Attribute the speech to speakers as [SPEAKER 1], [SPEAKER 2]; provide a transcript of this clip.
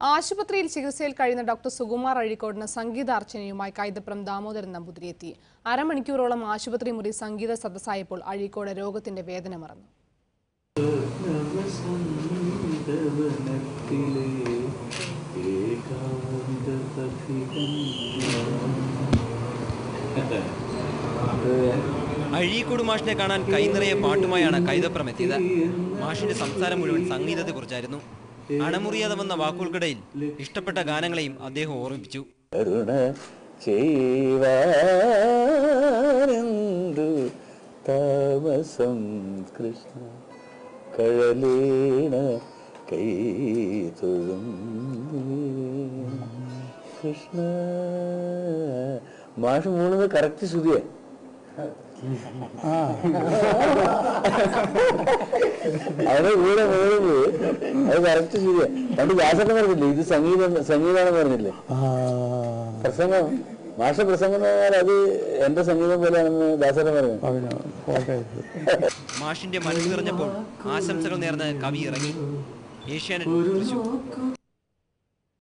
[SPEAKER 1] ആശുപത്രിയിൽ ചികിത്സയിൽ കഴിയുന്ന ഡോക്ടർ സുകുമാർ അഴീക്കോടിന് സംഗീതാർച്ചനയുമായി കൈതപ്രം ദാമോദരൻ നമ്പൂതിരി എത്തി അരമണിക്കൂറോളം ആശുപത്രി മുറി സംഗീത സദസ്സായപ്പോൾ അഴീക്കോട് രോഗത്തിന്റെ വേദന മറന്നു
[SPEAKER 2] നവസംഗീതവനത്തിലെ ഏകാന്ത
[SPEAKER 3] അഴീക്കോട് മാഷിനെ കാണാൻ കൈനിറയെ പാട്ടുമായാണ് കൈതപ്രം എത്തിയത് മാഷിന്റെ സംസാരം മുഴുവൻ സംഗീതത്തെക്കുറിച്ചായിരുന്നു അണമുറിയാതെ വന്ന വാക്കുകൾക്കിടയിൽ ഇഷ്ടപ്പെട്ട ഗാനങ്ങളെയും അദ്ദേഹം ഓർമ്മിപ്പിച്ചു
[SPEAKER 2] കരുണ ചെയ്വാനെന്തു താമസം കൃഷ്ണ കഴലീണ കൈ തൊഴും കൃഷ്ണ മാഷ് മൂളുന്നത് കറക്റ്റ് ശ്രുതിയെ അവിടെ കൂടെ മൂളുന്നത് അത് കറക്റ്റ് ശ്രുതിയെ പണ്ട് വ്യാസൊക്കെ പറഞ്ഞില്ലേ ഇത് സംഗീതം സംഗീതമാണെന്ന് പറഞ്ഞില്ലേ പ്രസംഗം മാഷ പ്രസംഗം എന്ന് പറഞ്ഞാൽ അത് എന്റെ സംഗീതം പോലെയാണെന്ന് ദാസരൻ പറഞ്ഞു
[SPEAKER 3] മാഷിന്റെ മനസ്സ് നിറഞ്ഞപ്പോൾ ആശംസകൾ നേർന്ന് കവി ഇറങ്ങി ഏഷ്യാനെറ്റ് തൃശൂർ